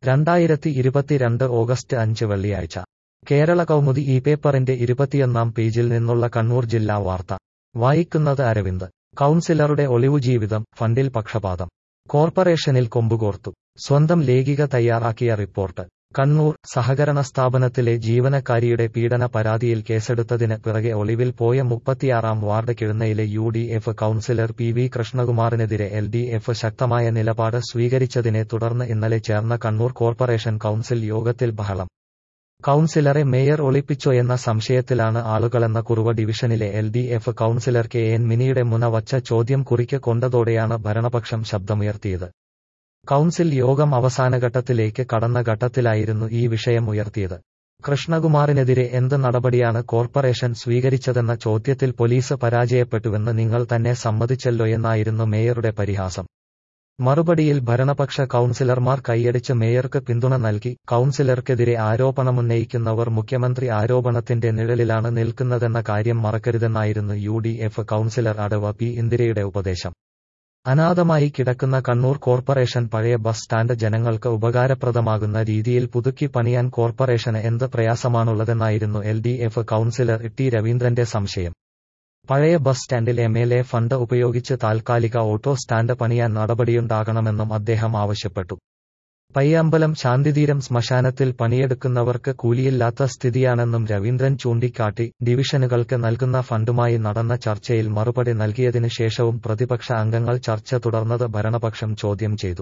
രണ്ടായിരത്തി ഇരുപത്തിരണ്ട് ഓഗസ്റ്റ് അഞ്ച് വെള്ളിയാഴ്ച കേരള കൗമുദി ഈ പേപ്പറിന്റെ ഇരുപത്തിയൊന്നാം പേജിൽ നിന്നുള്ള കണ്ണൂർ ജില്ലാ വാർത്ത വായിക്കുന്നത് അരവിന്ദ് കൗൺസിലറുടെ ഒളിവു ജീവിതം ഫണ്ടിൽ പക്ഷപാതം കോർപ്പറേഷനിൽ കൊമ്പുകോർത്തു സ്വന്തം ലേഖിക തയ്യാറാക്കിയ റിപ്പോർട്ട് കണ്ണൂർ സഹകരണ സ്ഥാപനത്തിലെ ജീവനക്കാരിയുടെ പീഡന പരാതിയിൽ കേസെടുത്തതിന് പിറകെ ഒളിവിൽ പോയ മുപ്പത്തിയാറാം വാർഡ് കിഴുന്നയിലെ U D F councillor P V കൃഷ്ണകുമാറിനെതിരെ എൽ ഡി എഫ് ശക്തമായ നിലപാട് സ്വീകരിച്ചതിനെ തുടർന്ന് ഇന്നലെ ചേർന്ന കണ്ണൂർ കോർപ്പറേഷൻ കൌൺസിൽ യോഗത്തിൽ ബഹളം കൌൺസിലറെ മേയർ ഒളിപ്പിച്ചോ എന്ന സംശയത്തിലാണ് ആളുകളെന്ന കുറുവ ഡിവിഷനിലെ L D F councillor K N മിനിയുടെ മുന വച്ച ചോദ്യം കുറിക്ക് കൊണ്ടതോടെയാണ് ഭരണപക്ഷം ശബ്ദമുയർത്തിയത് കൌൺസിൽ യോഗം അവസാനഘട്ടത്തിലേക്ക് കടന്ന ഘട്ടത്തിലായിരുന്നു ഈ വിഷയം ഉയർത്തിയത് കൃഷ്ണകുമാറിനെതിരെ എന്ത് നടപടിയാണ് കോർപ്പറേഷൻ സ്വീകരിച്ചതെന്ന ചോദ്യത്തിൽ പോലീസ് പരാജയപ്പെട്ടുവെന്ന് നിങ്ങൾ തന്നെ സമ്മതിച്ചല്ലോയെന്നായിരുന്നു മേയറുടെ പരിഹാസം മറുപടിയിൽ ഭരണപക്ഷ കൌൺസിലർമാർ കൈയടിച്ച് മേയർക്ക് പിന്തുണ നൽകി കൌൺസിലർക്കെതിരെ ആരോപണമുന്നയിക്കുന്നവർ മുഖ്യമന്ത്രി ആരോപണത്തിന്റെ നിഴലിലാണ് നിൽക്കുന്നതെന്ന കാര്യം മറക്കരുതെന്നായിരുന്നു യു ഡി എഫ് കൌൺസിലർ അടവ പി ഇന്ദിരയുടെ ഉപദേശം അനാഥമായി കിടക്കുന്ന കണ്ണൂർ കോർപ്പറേഷൻ പഴയ ബസ് സ്റ്റാൻഡ് ജനങ്ങൾക്ക് ഉപകാരപ്രദമാകുന്ന രീതിയിൽ പുതുക്കി പണിയാൻ കോർപ്പറേഷന് എന്ത് പ്രയാസമാണുള്ളതെന്നായിരുന്നു L D F councillor T രവീന്ദ്രന്റെ സംശയം പഴയ ബസ് സ്റ്റാൻഡിൽ എം എൽ എ ഫണ്ട് ഉപയോഗിച്ച് താൽക്കാലിക ഓട്ടോ സ്റ്റാൻഡ് പണിയാൻ നടപടിയുണ്ടാകണമെന്നും അദ്ദേഹം ആവശ്യപ്പെട്ടു പയ്യാമ്പലം ശാന്തിതീരം ശ്മശാനത്തിൽ പണിയെടുക്കുന്നവർക്ക് കൂലിയില്ലാത്ത സ്ഥിതിയാണെന്നും രവീന്ദ്രൻ ചൂണ്ടിക്കാട്ടി ഡിവിഷനുകൾക്ക് നൽകുന്ന ഫണ്ടുമായി നടന്ന ചർച്ചയിൽ മറുപടി നൽകിയതിനു ശേഷവും പ്രതിപക്ഷ അംഗങ്ങൾ ചർച്ച തുടർന്നത് ഭരണപക്ഷം ചോദ്യം ചെയ്തു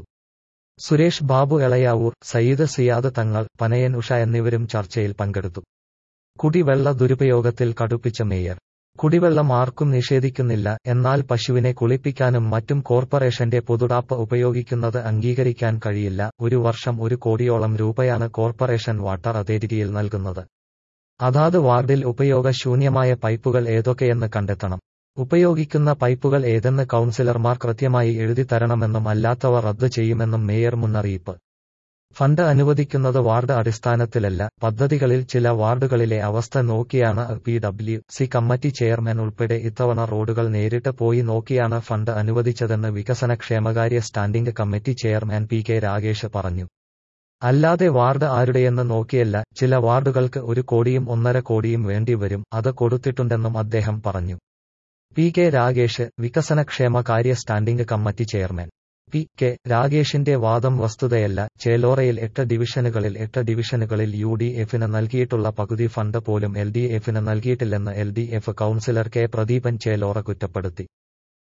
സുരേഷ് ബാബു എളയാവൂർ സയ്യിദ് സിയാദ് തങ്ങൾ പനയൻ ഉഷ എന്നിവരും ചർച്ചയിൽ പങ്കെടുത്തു കുടിവെള്ള ദുരുപയോഗത്തിൽ കടുപ്പിച്ച മേയർ കുടിവെള്ളം ആർക്കും നിഷേധിക്കുന്നില്ല എന്നാൽ പശുവിനെ കുളിപ്പിക്കാനും മറ്റും കോർപ്പറേഷന്റെ പൊതുടാപ്പ് ഉപയോഗിക്കുന്നത് അംഗീകരിക്കാൻ കഴിയില്ല ഒരു വർഷം ഒരു കോടിയോളം രൂപയാണ് കോർപ്പറേഷൻ വാട്ടർ അതോറിറ്റിയിൽ നൽകുന്നത് അതാത് വാർഡിൽ ഉപയോഗശൂന്യമായ പൈപ്പുകൾ ഏതൊക്കെയെന്ന് കണ്ടെത്തണം ഉപയോഗിക്കുന്ന പൈപ്പുകൾ ഏതെന്ന് കൌൺസിലർമാർ കൃത്യമായി എഴുതി തരണമെന്നും അല്ലാത്തവ റദ്ദ് ചെയ്യുമെന്നും മേയർ മുന്നറിയിപ്പ് ഫണ്ട് അനുവദിക്കുന്നത് വാർഡ് അടിസ്ഥാനത്തിലല്ല പദ്ധതികളിൽ ചില വാർഡുകളിലെ അവസ്ഥ നോക്കിയാണ് P W C committee chairman ഉൾപ്പെടെ ഇത്തവണ റോഡുകൾ നേരിട്ട് പോയി നോക്കിയാണ് ഫണ്ട് അനുവദിച്ചതെന്ന് വികസന ക്ഷേമകാര്യ standing committee chairman P K Ragesh പറഞ്ഞു അല്ലാതെ വാർഡ് ആരുടെയെന്ന് നോക്കിയല്ല ചില വാർഡുകൾക്ക് ഒരു കോടിയും ഒന്നര കോടിയും വേണ്ടിവരും അത് കൊടുത്തിട്ടുണ്ടെന്നും അദ്ദേഹം പറഞ്ഞു പി കെ രാഗേഷ് വികസന ക്ഷേമകാര്യ standing committee chairman P K രാഗേഷിന്റെ വാദം വസ്തുതയല്ല ചേലോറയിൽ എട്ട് ഡിവിഷനുകളിൽ എട്ട് ഡിവിഷനുകളിൽ യു ഡി എഫിന് നൽകിയിട്ടുള്ള പകുതി ഫണ്ട് പോലും എൽ ഡി എഫിന് നൽകിയിട്ടില്ലെന്ന് L D F councillor K Pradeepan Chelora കുറ്റപ്പെടുത്തി